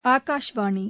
ஆகாஷ்வாணி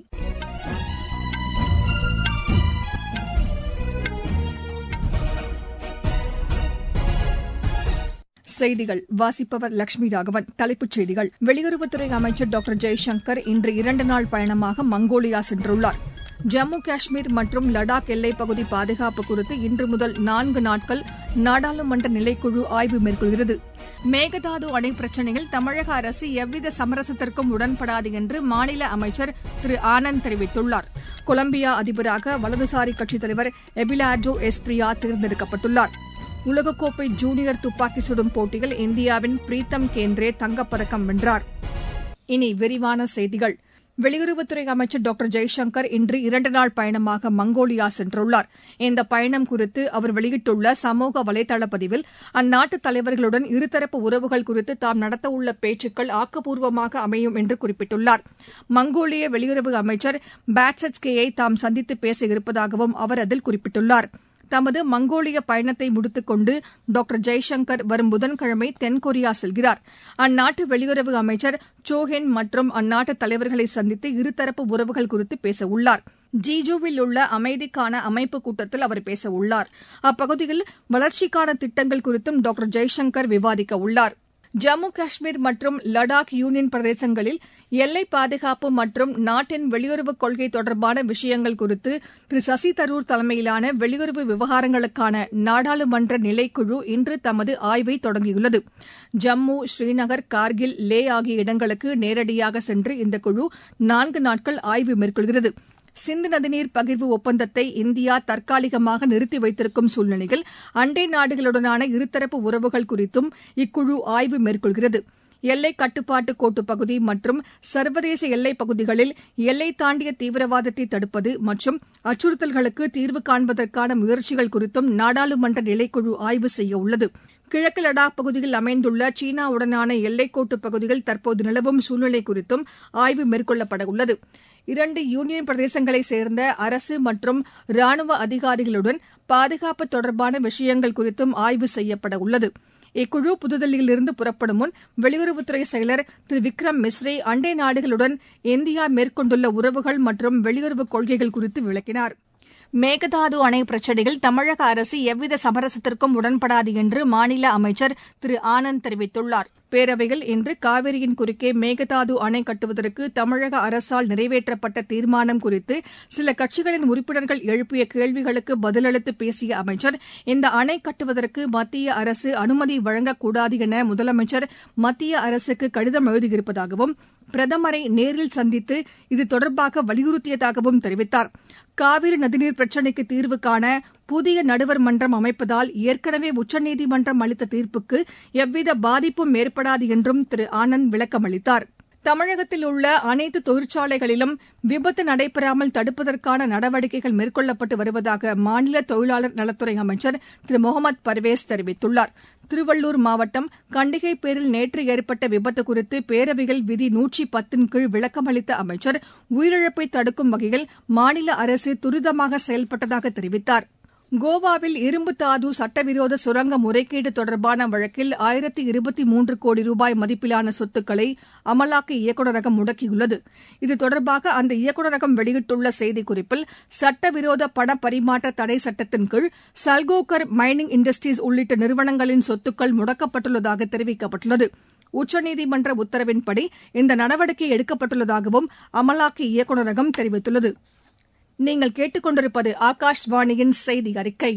செய்திகள் வாசிப்பவர் லட்சுமி ராகவன் தலைப்புச் செய்திகள் வெளியுறவுத்துறை அமைச்சர் டாக்டர் ஜெய்சங்கர் இன்று இரண்டு நாள் பயணமாக மங்கோலியா சென்றுள்ளார் ஜம்மு காஷ்மீர் மற்றும் லடாக் எல்லைப் பகுதி பாதுகாப்பு குறித்து இன்று முதல் நான்கு நாட்கள் நாடாளுமன்ற நிலைக்குழு ஆய்வு மேற்கொள்கிறது மேகதாது அணை பிரச்சினையில் தமிழக அரசு எவ்வித சமரசத்திற்கும் உடன்படாது என்று மாநில அமைச்சர் திரு ஆனந்த் தெரிவித்துள்ளார் கொலம்பியா அதிபராக வலதுசாரி கட்சித் தலைவர் எபிலார்டோ எஸ்பிரியா தேர்ந்தெடுக்கப்பட்டுள்ளார் உலகக்கோப்பை ஜூனியர் துப்பாக்கி சுடும் போட்டியில் இந்தியாவின் பிரீத்தம் கேந்திரே தங்கப்பதக்கம் வென்றார் இனி விரிவான செய்திகள் வெளியுறவுத்துறை அமைச்சர் டாக்டர் ஜெய்சங்கர் இன்று இரண்டு நாள் பயணமாக மங்கோலியா சென்றுள்ளார் இந்த பயணம் குறித்து அவர் வெளியிட்டுள்ள சமூக வலைதள பதிவில் அந்நாட்டு தலைவர்களுடன் இருதரப்பு உறவுகள் குறித்து தாம் நடத்தவுள்ள பேச்சுக்கள் ஆக்கப்பூர்வமாக அமையும் என்று குறிப்பிட்டுள்ளார் மங்கோலிய வெளியுறவு அமைச்சர் பேட்சட்ஸ்கேயை தாம் சந்தித்து பேச இருப்பதாகவும் அவர் அதில் குறிப்பிட்டுள்ளார் தமது மங்கோலிய பயணத்தை முடித்துக் கொண்டு டாக்டர் ஜெய்சங்கர் வரும் புதன்கிழமை தென்கொரியா செல்கிறார் அந்நாட்டு வெளியுறவு அமைச்சர் சோஹென் மற்றும் அந்நாட்டு தலைவர்களை சந்தித்து இருதரப்பு உறவுகள் குறித்து பேசவுள்ளார் ஜீஜூவில் உள்ள அமைதிக்கான அமைப்பு கூட்டத்தில் அவர் பேசவுள்ளார் அப்பகுதியில் வளர்ச்சிக்கான திட்டங்கள் குறித்தும் டாக்டர் ஜெய்சங்கர் விவாதிக்க உள்ளார் ஜம்மு காஷ்மீர் மற்றும் லடாக் யூனியன் பிரதேசங்களில் எல்லை பாதுகாப்பு மற்றும் நாட்டின் வெளியுறவுக் கொள்கை தொடர்பான விஷயங்கள் குறித்து திரு சசி தரூர் தலைமையிலான வெளியுறவு விவகாரங்களுக்கான நாடாளுமன்ற நிலைக்குழு இன்று தமது ஆய்வை தொடங்கியுள்ளது ஜம்மு ஸ்ரீநகர் கார்கில் லே ஆகிய இடங்களுக்கு நேரடியாக சென்று இந்த குழு நான்கு நாட்கள் ஆய்வு மேற்கொள்கிறது சிந்து நதிநீர் பகிர்வு ஒப்பந்தத்தை இந்தியா தற்காலிகமாக நிறுத்தி வைத்திருக்கும் சூழ்நிலையில் அண்டை நாடுகளுடனான இருதரப்பு உறவுகள் குறித்தும் இக்குழு ஆய்வு மேற்கொள்கிறது எல்லை கட்டுப்பாட்டு கோட்டு பகுதி மற்றும் சர்வதேச எல்லைப் பகுதிகளில் எல்லை தாண்டிய தீவிரவாதத்தை தடுப்பது மற்றும் அச்சுறுத்தல்களுக்கு தீர்வு காண்பதற்கான முயற்சிகள் குறித்தும் நாடாளுமன்ற நிலைக்குழு ஆய்வு செய்ய உள்ளது கிழக்கு லடாக் பகுதியில் அமைந்துள்ள சீனாவுடனான எல்லைக்கோட்டு பகுதியில் தற்போது நிலவும் சூழ்நிலை குறித்தும் ஆய்வு மேற்கொள்ளப்பட உள்ளது இரண்டு யூனியன் பிரதேசங்களைச் சேர்ந்த அரசு மற்றும் ராணுவ அதிகாரிகளுடன் பாதுகாப்பு தொடர்பான விஷயங்கள் குறித்தும் ஆய்வு செய்யப்பட உள்ளது இக்குழு புதுதில்லியிலிருந்து புறப்படும் முன் வெளியுறவுத்துறை செயலர் திரு விக்ரம் மிஸ்ரி அண்டை நாடுகளுடன் இந்தியா மேற்கொண்டுள்ள உறவுகள் மற்றும் வெளியுறவுக் கொள்கைகள் குறித்து விளக்கினார் மேகதாது அணை பிரச்சினையில் தமிழக அரசு எவ்வித சமரசத்திற்கும் உடன்படாது என்று மாநில அமைச்சர் திரு ஆனந்த் தெரிவித்துள்ளார் பேரவையில் இன்று காவிரியின் குறுக்கே மேகதாது அணை கட்டுவதற்கு தமிழக அரசால் நிறைவேற்றப்பட்ட தீர்மானம் குறித்து சில கட்சிகளின் உறுப்பினர்கள் எழுப்பிய கேள்விகளுக்கு பதிலளித்து பேசிய அமைச்சர் இந்த அணை கட்டுவதற்கு மத்திய அரசு அனுமதி வழங்கக்கூடாது என முதலமைச்சர் மத்திய அரசுக்கு கடிதம் எழுதியிருப்பதாகவும் பிரதமரை நேரில் சந்தித்து இது தொடர்பாக வலியுறுத்தியதாகவும் தெரிவித்தார் காவிரி நதிநீர் பிரச்சினைக்கு தீர்வு காண புதிய நடுவர் மன்றம் அமைப்பதால் ஏற்கனவே உச்சநீதிமன்றம் அளித்த தீர்ப்புக்கு எவ்வித பாதிப்பும் ஏற்படாது என்றும் திரு ஆனந்த் விளக்கமளித்தார் தமிழகத்தில் உள்ள அனைத்து தொழிற்சாலைகளிலும் விபத்து நடைபெறாமல் தடுப்பதற்கான நடவடிக்கைகள் மேற்கொள்ளப்பட்டு வருவதாக மாநில தொழிலாளர் நலத்துறை அமைச்சர் திரு முகமது பர்வேஸ் தெரிவித்துள்ளார் திருவள்ளூர் மாவட்டம் கண்டிகை பேரில் நேற்று ஏற்பட்ட விபத்து குறித்து பேரவையில் விதி நூற்றி பத்தின் கீழ் விளக்கமளித்த அமைச்சர் உயிரிழப்பை தடுக்கும் வகையில் மாநில அரசு துரிதமாக செயல்பட்டதாக தெரிவித்தார் கோவாவில் இரும்பு தாது சட்டவிரோத சுரங்க முறைகேடு தொடர்பான வழக்கில் ஆயிரத்தி இருபத்தி மூன்று கோடி ரூபாய் மதிப்பிலான சொத்துக்களை அமலாக்க இயக்குநரகம் முடக்கியுள்ளது இது தொடர்பாக அந்த இயக்குநரகம் வெளியிட்டுள்ள செய்திக்குறிப்பில் சட்டவிரோத பண பரிமாற்ற தடை சட்டத்தின் கீழ் சல்கோகர் மைனிங் இண்டஸ்ட்ரீஸ் உள்ளிட்ட நிறுவனங்களின் சொத்துக்கள் முடக்கப்பட்டுள்ளதாக தெரிவிக்கப்பட்டுள்ளது உச்சநீதிமன்ற உத்தரவின்படி இந்த நடவடிக்கை எடுக்கப்பட்டுள்ளதாகவும் அமலாக்க இயக்குநரகம் தெரிவித்துள்ளது நீங்கள் கேட்டுக்கொண்டிருப்பது ஆகாஷ்வாணியின் செய்தி அறிக்கை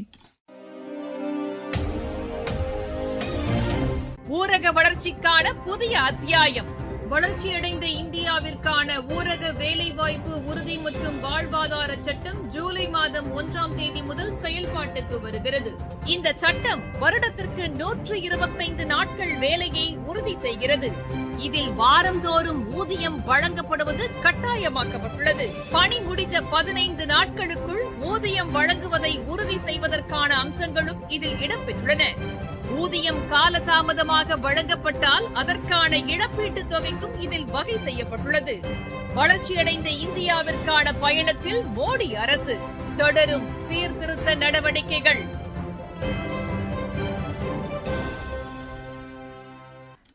ஊரக வளர்ச்சிக்கான புதிய அத்தியாயம் வளர்ச்சியடைந்த இந்தியாவிற்கான ஊரக வேலைவாய்ப்பு உறுதி மற்றும் வாழ்வாதார சட்டம் ஜூலை மாதம் ஒன்றாம் தேதி முதல் செயல்பாட்டுக்கு வருகிறது இந்த சட்டம் வருடத்திற்கு நூற்று இருபத்தைந்து நாட்கள் வேலையை உறுதி செய்கிறது இதில் வாரந்தோறும் ஊதியம் வழங்கப்படுவது கட்டாயமாக்கப்பட்டுள்ளது பணி முடிந்த பதினைந்து நாட்களுக்குள் ஊதியம் வழங்குவதை உறுதி செய்வதற்கான அம்சங்களும் இதில் இடம்பெற்றுள்ளன ஊதியம் காலதாமதமாக வழங்கப்பட்டால் அதற்கான இழப்பீட்டுத் தொகைக்கும் இதில் வகை செய்யப்பட்டுள்ளது வளர்ச்சியடைந்த இந்தியாவிற்கான பயணத்தில் மோடி அரசு தொடரும் சீர்திருத்த நடவடிக்கைகள்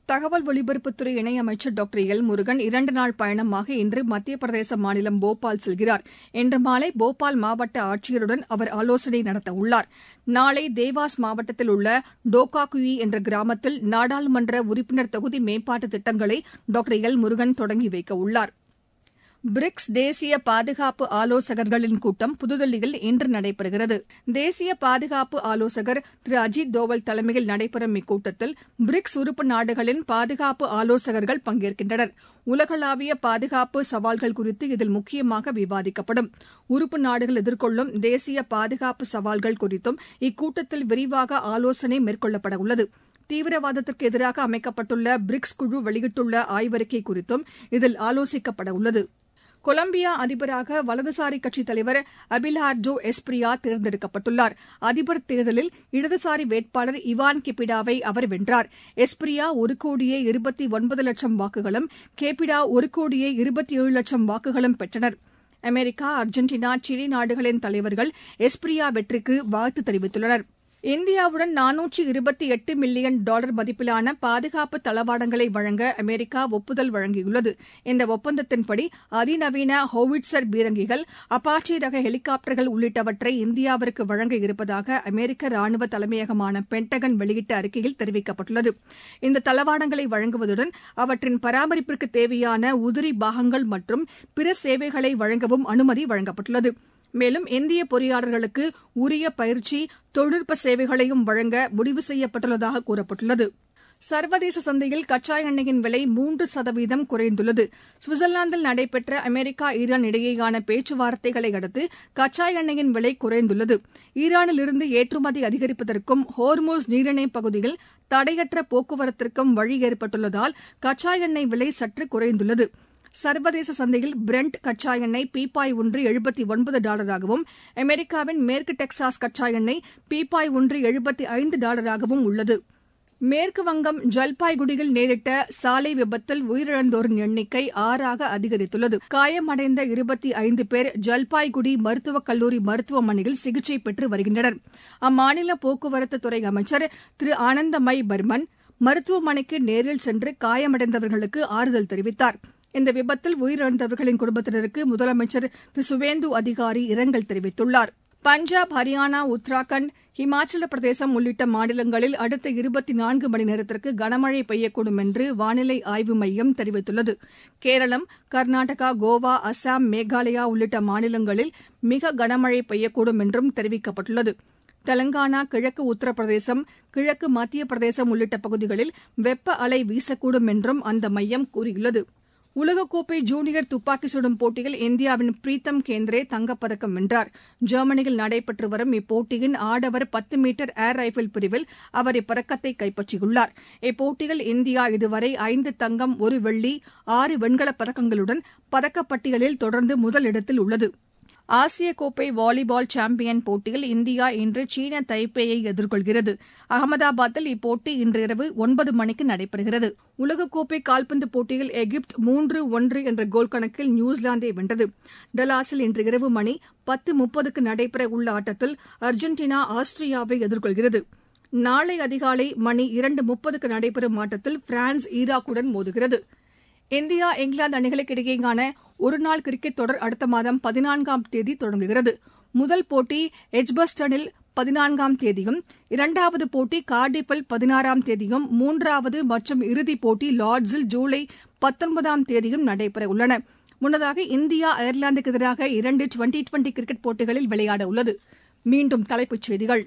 தகவல் ஒலிபரப்புத்துறை இணையமைச்சர் டாக்டர் எல் முருகன் இரண்டு நாள் பயணமாக இன்று மத்திய பிரதேச மாநிலம் போபால் செல்கிறார் இன்று மாலை போபால் மாவட்ட ஆட்சியருடன் அவர் ஆலோசனை நடத்தவுள்ளார் நாளை தேவாஸ் மாவட்டத்தில் உள்ள டோகாகுயி என்ற கிராமத்தில் நாடாளுமன்ற உறுப்பினர் தொகுதி மேம்பாட்டு திட்டங்களை டாக்டர் எல் முருகன் தொடங்கி வைக்கவுள்ளார் பிரிக்ஸ் தேசிய பாதுகாப்பு ஆலோசகர்களின் கூட்டம் புதுதில்லியில் இன்று நடைபெறுகிறது தேசிய பாதுகாப்பு ஆலோசகர் திரு அஜித் தோவல் தலைமையில் நடைபெறும் இக்கூட்டத்தில் பிரிக்ஸ் உறுப்பு நாடுகளின் பாதுகாப்பு ஆலோசகர்கள் பங்கேற்கின்றனர் உலகளாவிய பாதுகாப்பு சவால்கள் குறித்து இதில் முக்கியமாக விவாதிக்கப்படும் உறுப்பு நாடுகள் எதிர்கொள்ளும் தேசிய பாதுகாப்பு சவால்கள் குறித்தும் இக்கூட்டத்தில் விரிவாக ஆலோசனை மேற்கொள்ளப்பட உள்ளது தீவிரவாதத்திற்கு எதிராக அமைக்கப்பட்டுள்ள பிரிக்ஸ் குழு வெளியிட்டுள்ள ஆய்வறிக்கை குறித்தும் இதில் ஆலோசிக்கப்பட உள்ளது கொலம்பியா அதிபராக வலதுசாரி கட்சித் தலைவர் அபிலார்டோ எஸ்பிரியா தேர்ந்தெடுக்கப்பட்டுள்ளார் அதிபர் தேர்தலில் இடதுசாரி வேட்பாளர் இவான் கெபிடாவை அவர் வென்றார் எஸ்பிரியா ஒரு கோடியே இருபத்தி ஒன்பது லட்சம் வாக்குகளும் கேபிடா ஒரு கோடியே இருபத்தி ஏழு லட்சம் வாக்குகளும் பெற்றனர் அமெரிக்கா அர்ஜென்டினா சிலி நாடுகளின் தலைவர்கள் எஸ்பிரியா வெற்றிக்கு வாழ்த்து தெரிவித்துள்ளனா் இந்தியாவுடன் நானூற்று இருபத்தி எட்டு மில்லியன் டாலர் மதிப்பிலான பாதுகாப்பு தளவாடங்களை வழங்க அமெரிக்கா ஒப்புதல் வழங்கியுள்ளது இந்த ஒப்பந்தத்தின்படி அதிநவீன ஹோவிட்சர் பீரங்கிகள் அப்பாச்சி ரக ஹெலிகாப்டர்கள் உள்ளிட்டவற்றை இந்தியாவிற்கு வழங்க இருப்பதாக அமெரிக்க ராணுவ தலைமையகமான பென்டகன் வெளியிட்ட அறிக்கையில் தெரிவிக்கப்பட்டுள்ளது இந்த தளவாடங்களை வழங்குவதுடன் அவற்றின் பராமரிப்பிற்கு தேவையான உதிரி பாகங்கள் மற்றும் பிற சேவைகளை வழங்கவும் அனுமதி வழங்கப்பட்டுள்ளது மேலும் இந்திய பொறியாளர்களுக்கு உரிய பயிற்சி தொழில்நுட்ப சேவைகளையும் வழங்க முடிவு செய்யப்பட்டுள்ளதாக கூறப்பட்டுள்ளது சர்வதேச சந்தையில் கச்சா எண்ணெயின் விலை மூன்று சதவீதம் குறைந்துள்ளது சுவிட்சர்லாந்தில் நடைபெற்ற அமெரிக்கா ஈரான் இடையேயான பேச்சுவார்த்தைகளை அடுத்து கச்சா எண்ணெயின் விலை குறைந்துள்ளது ஈரானிலிருந்து ஏற்றுமதி அதிகரிப்பதற்கும் ஹோர்மோஸ் நீரிணை பகுதியில் தடையற்ற போக்குவரத்திற்கும் வழி ஏற்பட்டுள்ளதால் கச்சா எண்ணெய் விலை சற்று குறைந்துள்ளது சர்வதேச சந்தையில் பிரெண்ட் கச்சா எண்ணெய் பீப்பாய் ஒன்று எழுபத்தி ஒன்பது டாலராகவும் அமெரிக்காவின் மேற்கு டெக்சாஸ் கச்சா எண்ணெய் பீப்பாய் ஒன்று எழுபத்தி ஐந்து டாலராகவும் உள்ளது மேற்கு வங்கம் ஜல்பாய்குடியில் நேரிட்ட சாலை விபத்தில் உயிரிழந்தோரின் எண்ணிக்கை ஆறாக அதிகரித்துள்ளது காயமடைந்த இருபத்தி ஐந்து பேர் ஜல்பாய்குடி மருத்துவக் கல்லூரி மருத்துவமனையில் சிகிச்சை பெற்று வருகின்றனர் அம்மாநில போக்குவரத்து துறை அமைச்சர் திரு ஆனந்தமய் பர்மன் மருத்துவமனைக்கு நேரில் சென்று காயமடைந்தவர்களுக்கு ஆறுதல் தெரிவித்தார் இந்த விபத்தில் உயிரிழந்தவர்களின் குடும்பத்தினருக்கு முதலமைச்சர் திரு சுவேந்து அதிகாரி இரங்கல் தெரிவித்துள்ளார் பஞ்சாப் ஹரியானா உத்தராகண்ட் இமாச்சல பிரதேசம் உள்ளிட்ட மாநிலங்களில் அடுத்த இருபத்தி நான்கு மணி நேரத்திற்கு கனமழை பெய்யக்கூடும் என்று வானிலை ஆய்வு மையம் தெரிவித்துள்ளது கேரளம் கர்நாடகா கோவா அசாம் மேகாலயா உள்ளிட்ட மாநிலங்களில் மிக கனமழை பெய்யக்கூடும் என்றும் தெரிவிக்கப்பட்டுள்ளது தெலங்கானா கிழக்கு உத்தரப்பிரதேசம் கிழக்கு மத்திய பிரதேசம் உள்ளிட்ட பகுதிகளில் வெப்ப அலை வீசக்கூடும் என்றும் அந்த மையம் கூறியுள்ளது உலகக்கோப்பை ஜூனியர் துப்பாக்கி சுடும் போட்டியில் இந்தியாவின் பிரீத்தம் கேந்திரே தங்கப்பதக்கம் வென்றார் ஜெர்மனியில் நடைபெற்று வரும் இப்போட்டியின் ஆடவர் பத்து மீட்டர் ஏர் ரைபிள் பிரிவில் அவர் இப்பதக்கத்தை கைப்பற்றியுள்ளார் இப்போட்டியில் இந்தியா இதுவரை ஐந்து தங்கம் ஒரு வெள்ளி ஆறு வெண்கலப் பதக்கங்களுடன் பதக்கப்பட்டியலில் தொடர்ந்து முதலிடத்தில் உள்ளது ஆசிய கோப்பை வாலிபால் சாம்பியன் போட்டியில் இந்தியா இன்று சீன தைப்பேயை எதிர்கொள்கிறது அகமதாபாத்தில் இப்போட்டி இன்றிரவு ஒன்பது மணிக்கு நடைபெறுகிறது உலகக்கோப்பை கால்பந்து போட்டியில் எகிப்து மூன்று ஒன்று என்ற கோல் கணக்கில் நியூசிலாந்தை வென்றது டலாஸில் இன்று இரவு மணி பத்து முப்பதுக்கு நடைபெற உள்ள ஆட்டத்தில் அர்ஜென்டினா ஆஸ்திரியாவை எதிர்கொள்கிறது நாளை அதிகாலை மணி இரண்டு முப்பதுக்கு நடைபெறும் ஆட்டத்தில் பிரான்ஸ் ஈராக்குடன் மோதுகிறது இந்தியா இங்கிலாந்து அணிகளுக்கு இடையேயான ஒருநாள் கிரிக்கெட் தொடர் அடுத்த மாதம் பதினான்காம் தேதி தொடங்குகிறது முதல் போட்டி எஜ்பஸ்டனில் பதினான்காம் தேதியும் இரண்டாவது போட்டி கார்டிஃபில் பதினாறாம் தேதியும் மூன்றாவது மற்றும் இறுதிப் போட்டி லார்ட்ஸில் ஜூலை பத்தொன்பதாம் தேதியும் நடைபெற உள்ளன முன்னதாக இந்தியா அயர்லாந்துக்கு எதிராக இரண்டு டுவெண்டி டுவெண்டி கிரிக்கெட் போட்டிகளில் விளையாட உள்ளது மீண்டும் தலைப்புச் செய்திகள்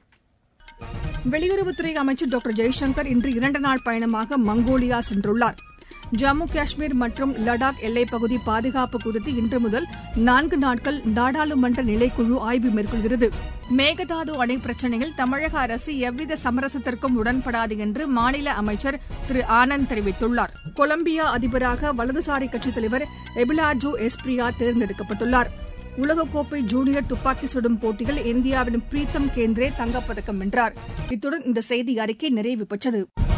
வெளியுறவுத்துறை அமைச்சர் டாக்டர் ஜெய்சங்கர் இன்று இரண்டு நாள் பயணமாக மங்கோலியா சென்றுள்ளார் ஜம்மு காஷ்மீர் மற்றும் லடாக் எல்லைப்பகுதி பாதுகாப்பு குறித்து இன்று முதல் நான்கு நாட்கள் நாடாளுமன்ற நிலைக்குழு ஆய்வு மேற்கொள்கிறது மேகதாது அணை பிரச்சினையில் தமிழக அரசு எவ்வித சமரசத்திற்கும் உடன்படாது என்று மாநில அமைச்சர் திரு ஆனந்த் தெரிவித்துள்ளார் கொலம்பியா அதிபராக வலதுசாரி கட்சித் தலைவர் எபிலாஜோ எஸ்பிரியா தேர்ந்தெடுக்கப்பட்டுள்ளார் உலகக்கோப்பை ஜூனியர் துப்பாக்கி சுடும் போட்டியில் இந்தியாவின் பிரீத்தம் கேந்திரே தங்கப்பதக்கம் வென்றார் இத்துடன் இந்த செய்தி அறிக்கை நிறைவு பெற்றது